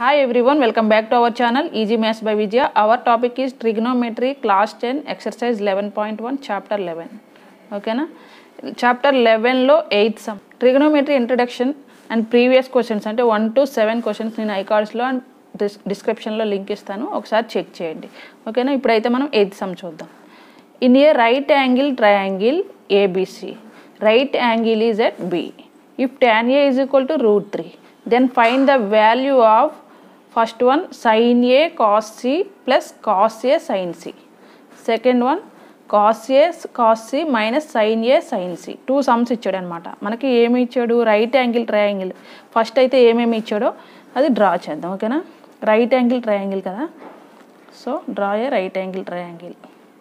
Hi everyone, welcome back to our channel Easy Maths by Vijaya. Our topic is trigonometry class 10 exercise 11.1 chapter 11. ఓకేనా chapter లెవెన్లో eighth sum trigonometry introduction and previous questions అంటే one two seven questions నేను ఐకార్డ్స్లో and డిస్ డిస్క్రిప్షన్లో link ఇస్తాను ఒకసారి check చేయండి ఓకేనా ఇప్పుడైతే మనం ఎయిత్ సమ్ చూద్దాం in a right angle triangle ABC right angle is at B if tan a is equal to root 3 then find the value of first one sin a cos c plus cos a sin c second one cos a cos c మైనస్ sin a sin c two sums ఇచ్చాడు అనమాట మనకి ఏమి ఇచ్చాడు right angle triangle first అయితే ఏమేమి ఇచ్చాడో అది డ్రా చేద్దాం ఓకేనా రైట్ యాంగిల్ ట్రయాంగిల్ కదా so draw a right angle triangle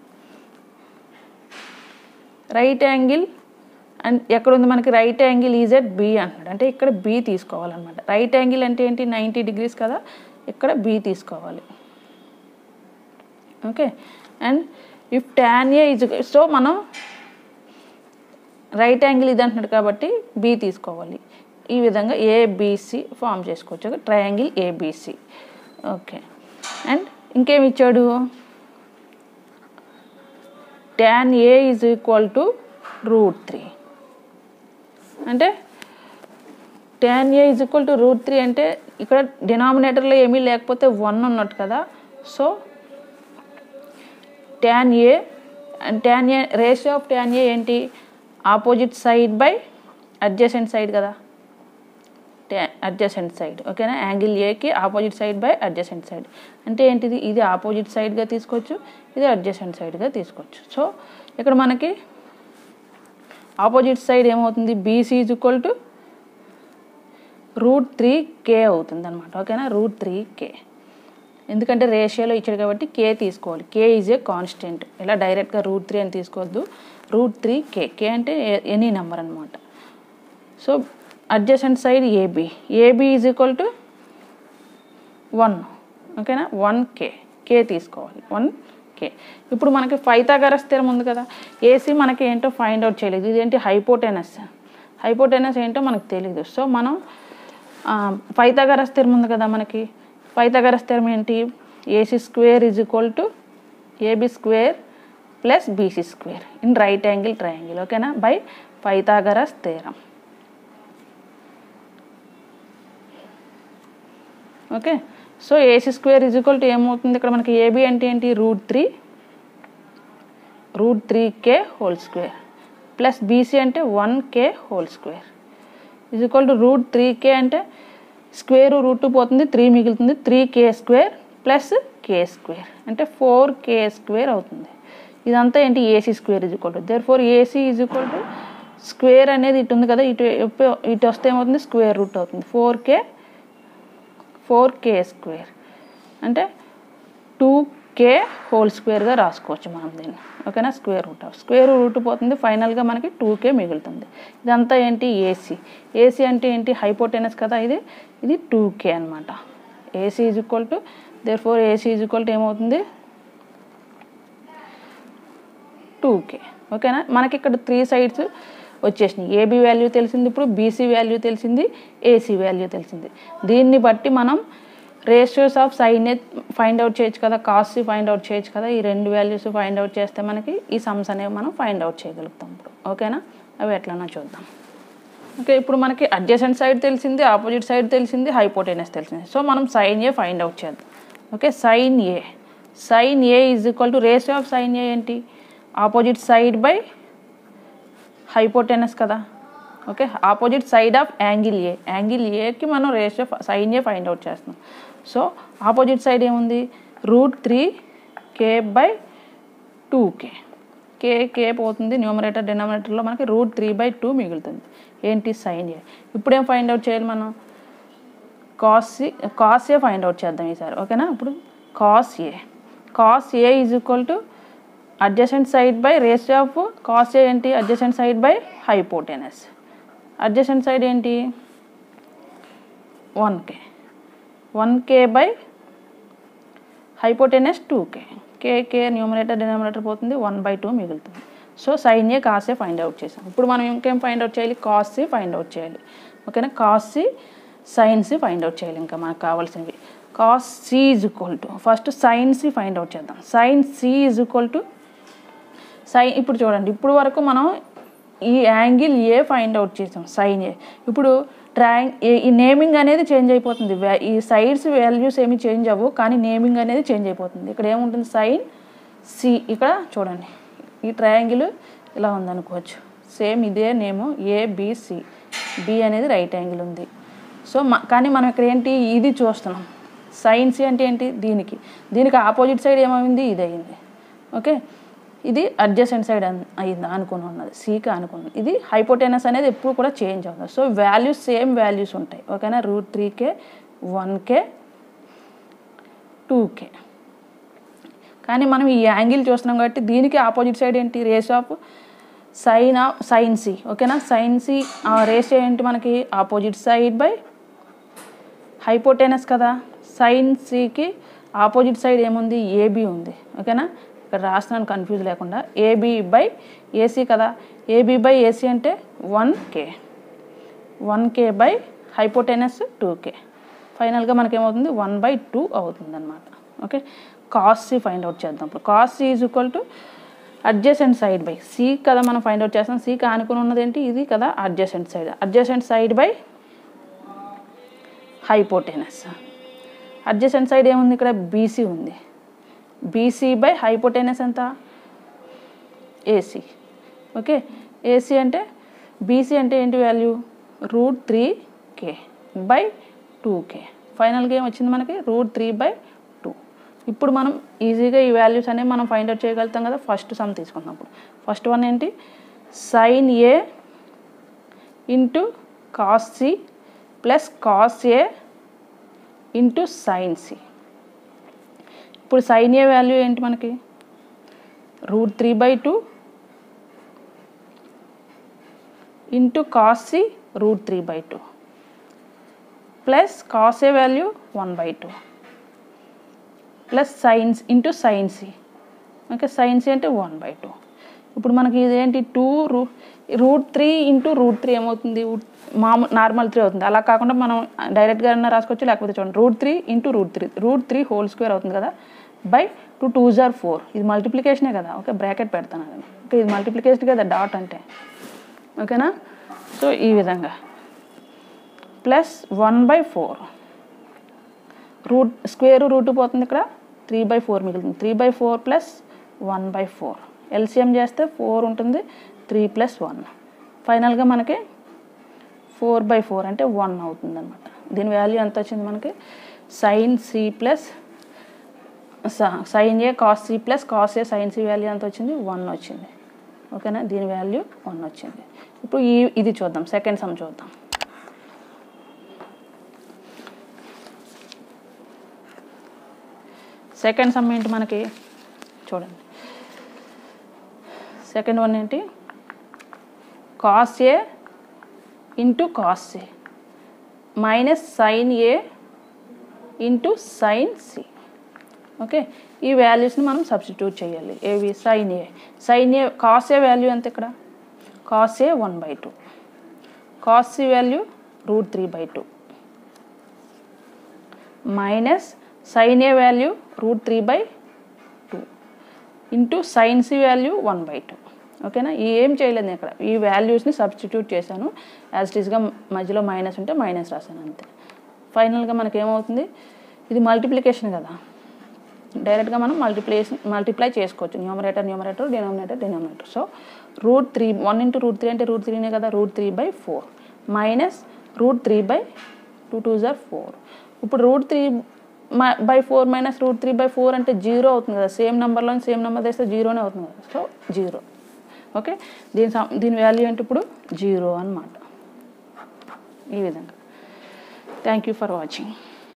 right angle and ఎక్కడ ఉంది మనకి right angle is at B అంటున్నాడు అంటే ఇక్కడ బి తీసుకోవాలన్నమాట రైట్ యాంగిల్ అంటే ఏంటి నైంటీ డిగ్రీస్ కదా ఇక్కడ బి తీసుకోవాలి okay and if tan A is so మనం రైట్ యాంగిల్ ఇది అంటున్నాడు కాబట్టి బి తీసుకోవాలి ఈ విధంగా ఏబిసి ఫామ్ చేసుకోవచ్చు ట్రయాంగిల్ ఏబిసి ఓకే అండ్ ఇంకేమి ఇచ్చాడు tan A is equal to root three అంటే tan A is equal to root three అంటే ఇక్కడ డినామినేటర్లో ఏమీ లేకపోతే వన్ ఉన్నట్టు కదా so tan A tan A ratio of tan A ఏంటి opposite side by adjacent side కదా అడ్జసెంట్ సైడ్ ఓకేనా యాంగిల్ ఏకి opposite side by adjacent side అంటే ఏంటిది ఇది ఆపోజిట్ సైడ్గా తీసుకోవచ్చు ఇది అడ్జసెంట్ సైడ్గా తీసుకోవచ్చు సో ఇక్కడ మనకి ఆపోజిట్ సైడ్ ఏమవుతుంది BC is equal to root three K అవుతుంది అనమాట ఓకేనా రూట్ త్రీ కే ఎందుకంటే రేషియోలో ఇచ్చాడు కాబట్టి కే తీసుకోవాలి కే ఈజ్ ఏ కాన్స్టెంట్ ఇలా డైరెక్ట్గా రూట్ త్రీ అని తీసుకోవద్దు రూట్ త్రీ కే కే అంటే ఎనీ నెంబర్ అనమాట so adjacent side AB AB is equal to one ఓకేనా వన్ కే కే తీసుకోవాలి వన్ కే ఇప్పుడు మనకి ఫైతాగరస్ స్థిరం ఉంది కదా ఏసీ మనకి ఏంటో ఫైండ్ అవుట్ చేయలేదు ఇదేంటి హైపోటెనస్ హైపోటెనస్ ఏంటో మనకు తెలియదు సో మనం ఫైతాగరస్ స్థిరం ఉంది కదా మనకి ఫైతాగరస్ స్థిరం ఏంటి AC square is equal to AB square plus BC square in right angle triangle ఓకేనా by Pythagoras theorem okay so AC square is equal to ఏమవుతుంది ఇక్కడ మనకి ఏబి అంటే ఏంటి root three root three K whole square plus BC అంటే one K whole square is equal to root three K అంటే square root పోతుంది three మిగులుతుంది three K square plus K square అంటే ఫోర్ కే స్క్వేర్ అవుతుంది ఇదంతా ఏంటి AC square is equal to therefore AC is equal to square అనేది ఇటు ఉంది కదా ఇటు ఇటు వస్తే ఏమవుతుంది స్క్వేర్ రూట్ అవుతుంది four K four K square అంటే టూ కే హోల్ స్క్వేర్గా రాసుకోవచ్చు మనం దీన్ని ఓకేనా స్క్వేర్ రూట్ స్క్వేర్ రూట్ పోతుంది ఫైనల్గా మనకి టూ కే మిగులుతుంది ఇదంతా ఏంటి ఏసీ ఏసీ అంటే ఏంటి హైపోటెనస్ కదా ఇది ఇది టూ కే అనమాట AC is equal to therefore AC is equal to ఏమవుతుంది టూ కే ఓకేనా మనకి ఇక్కడ త్రీ సైడ్స్ వచ్చేసినాయి ఏబీ వాల్యూ తెలిసింది ఇప్పుడు బీసీ వాల్యూ తెలిసింది ఏసీ వాల్యూ తెలిసింది దీన్ని బట్టి మనం ratios of sine find out చేయొచ్చు కదా కాస్ట్ ఫైండ్ అవుట్ చేయొచ్చు కదా ఈ రెండు వాల్యూస్ ఫైండ్ అవుట్ చేస్తే మనకి ఈ సమ్స్ అనేవి మనం ఫైండ్ అవుట్ చేయగలుగుతాం ఇప్పుడు ఓకేనా అవి ఎట్లనో చూద్దాం ఓకే ఇప్పుడు మనకి అడ్జసెంట్ సైడ్ తెలిసింది ఆపోజిట్ సైడ్ తెలిసింది హైపోటెనస్ తెలిసింది సో మనం సైన్ ఏ ఫైండ్ అవుట్ చేద్దాం okay sine A sine A is equal to ratio of sine A ఏంటి ఆపోజిట్ సైడ్ బై హైపోటెనస్ కదా okay opposite side of angle A angle ఏకి మనం ratio sine A find out చేస్తున్నాం so opposite side ఏముంది root three K by two K K K పోతుంది numerator డినామినేటర్లో మనకి root three by two మిగులుతుంది ఏంటి sine ఏ ఇప్పుడేం ఫైండ్ అవుట్ చేయాలి మనం cos cos A find out చేద్దాం ఈసారి ఓకేనా ఇప్పుడు cos A cos A is equal to adjacent side by ratio of cos ఏంటి adjacent side by hypotenuse adjacent side ఏంటి one K one K by hypotenuse two K K K numerator denominator పోతుంది one by two మిగులుతుంది so sine A కాసే find out చేసాం ఇప్పుడు మనం ఇంకేం find out చేయాలి కాస్ ఫైండ్ అవుట్ చేయాలి ఓకేనా cos sign C find out చేయాలి ఇంకా మనకు కావాల్సినవి cos C is equal to first sine C find out చేద్దాం sine C is equal to sine ఇప్పుడు చూడండి ఇప్పుడు వరకు మనం ఈ యాంగిల్ ఏ ఫైండ్ అవుట్ చేసాం సైన్ ఏ ఇప్పుడు ట్రయాంగ్ ఈ నేమింగ్ అనేది చేంజ్ అయిపోతుంది వ్యా- ఈ సైడ్స్ వాల్యూస్ ఏమి చేంజ్ అవ్వవు కానీ నేమింగ్ అనేది చేంజ్ అయిపోతుంది ఇక్కడ ఏముంటుంది సైన్ సి ఇక్కడ చూడండి ఈ ట్రయాంగిల్ ఇలా ఉందనుకోవచ్చు సేమ్ ఇదే నేము ఏబిసి బి అనేది రైట్ యాంగిల్ ఉంది సో మ- కానీ మనం ఇక్కడ ఏంటి ఇది చూస్తున్నాం సైన్ సి అంటే ఏంటి దీనికి దీనికి ఆపోజిట్ సైడ్ ఏమైంది ఇది అయింది ఓకే ఇది అడ్జసెంట్ సైడ్ అన్- అయింది అనుకుని ఉన్నది సీకి అనుకున్నది ఇది హైపోటెనస్ అనేది ఎప్పుడు కూడా చేంజ్ అవుతుంది సో వాల్యూస్ సేమ్ వాల్యూస్ ఉంటాయి ఓకేనా root three k one k two k కానీ మనం ఈ యాంగిల్ చూస్తున్నాం కాబట్టి దీనికి ఆపోజిట్ సైడ్ ఏంటి race of sine of sine C ఓకేనా సైన్ సి రేస్ ఏంటి మనకి ఆపోజిట్ సైడ్ బై హైపోటెనస్ కదా సైన్ సికి ఆపోజిట్ సైడ్ ఏముంది ఏబి ఉంది ఓకేనా ఇక్కడ రాస్తున్నాను కన్ఫ్యూజ్ లేకుండా ఏబి బై ఏసీ కదా ఏబి బై ఏసీ అంటే one K one K by hypotenuse two k ఫైనల్గా మనకి ఏమవుతుంది వన్ బై టూ అవుతుంది అనమాట okay cos C find out చేద్దాం ఇప్పుడు cos C is equal to adjacent side by C కదా మనం ఫైండ్ అవుట్ చేస్తాం సికి ఆనుకుని ఉన్నది ఏంటి ఇది కదా adjacent side adjacent side by hypotenuse adjacent side ఏముంది ఇక్కడ బీసీ ఉంది బీసీ బై హైపోటెనస్ ఎంత ఏసీ ఓకే ఏసీ అంటే బీసీ అంటే ఏంటి value root three K by two k ఫైనల్గా ఏం వచ్చింది మనకి రూట్ త్రీ బై టూ ఇప్పుడు మనం ఈజీగా ఈ వాల్యూస్ అనేవి మనం ఫైండ్ అవుట్ చేయగలుగుతాం కదా ఫస్ట్ సమ్ తీసుకుందాం ఇప్పుడు ఫస్ట్ వన్ ఏంటి sine A into cos C plus cos A into sine C ఇప్పుడు సైన్ ఏ వాల్యూ ఏంటి మనకి root three by two into cos C root three by two plus cos A value one by two plus sines into sine C okay sine C అంటే one by two ఇప్పుడు మనకి ఇదేంటి two రూ root three into root three ఏమవుతుంది మామూలు normal three అవుతుంది అలా కాకుండా మనం డైరెక్ట్గా అయినా రాసుకోవచ్చు లేకపోతే చూడండి root three into root three root three whole square అవుతుంది కదా బై టూ టూ జార్ ఫోర్ ఇది మల్టిప్లికేషనే కదా ఓకే బ్రాకెట్ పెడతాను అది ఓకే ఇది మల్టిప్లికేషన్ కదా డాట్ అంటే ఓకేనా సో ఈ విధంగా plus one by four root square root పోతుంది ఇక్కడ త్రీ బై ఫోర్ మిగులుతుంది three by four plus one by four LCM చేస్తే ఫోర్ ఉంటుంది త్రీ ప్లస్ వన్ ఫైనల్గా మనకి ఫోర్ బై ఫోర్ అంటే వన్ అవుతుంది అనమాట దీని వాల్యూ ఎంత వచ్చింది మనకి sine C plus sine A cos C plus cos A sine C value ఎంత వచ్చింది వన్ వచ్చింది ఓకేనా దీని వాల్యూ వన్ వచ్చింది ఇప్పుడు ఈ ఇది చూద్దాం సెకండ్ సమ్ చూద్దాం సెకండ్ సమ్ ఏంటి మనకి చూడండి సెకండ్ వన్ ఏంటి cos A into cos A minus sine A into sine C okay ఈ వాల్యూస్ని మనం సబ్స్టిట్యూట్ చేయాలి ఏవి sine A sine A cos A value ఎంత ఇక్కడ cos A one by two cos C value root three by two minus sine A value root three by two into sine C value one by two ఓకేనా ఏం చేయలేదు నేను ఇక్కడ ఈ వాల్యూస్ని substitute చేశాను యాజ్ ఇట్ ఈస్గా మధ్యలో మైనస్ ఉంటే మైనస్ రాశాను అంతే ఫైనల్గా మనకి ఏమవుతుంది ఇది మల్టిప్లికేషన్ కదా డైరెక్ట్గా మనం మల్టిప్లేషన్ మల్టిప్లై చేసుకోవచ్చు numerator numerator denominator denominator so root three one into root three అంటే రూట్ త్రీనే కదా root three by four minus root three by two two జార్ ఫోర్ ఇప్పుడు root three by four minus root three by four అంటే zero అవుతుంది కదా same నెంబర్లో same number తెస్తే జీరోనే అవుతుంది కదా సో జీరో ఓకే దీని సం- దీని వాల్యూ ఏంటి ఇప్పుడు జీరో అన్నమాట ఈ విధంగా థ్యాంక్ యూ ఫర్ వాచింగ్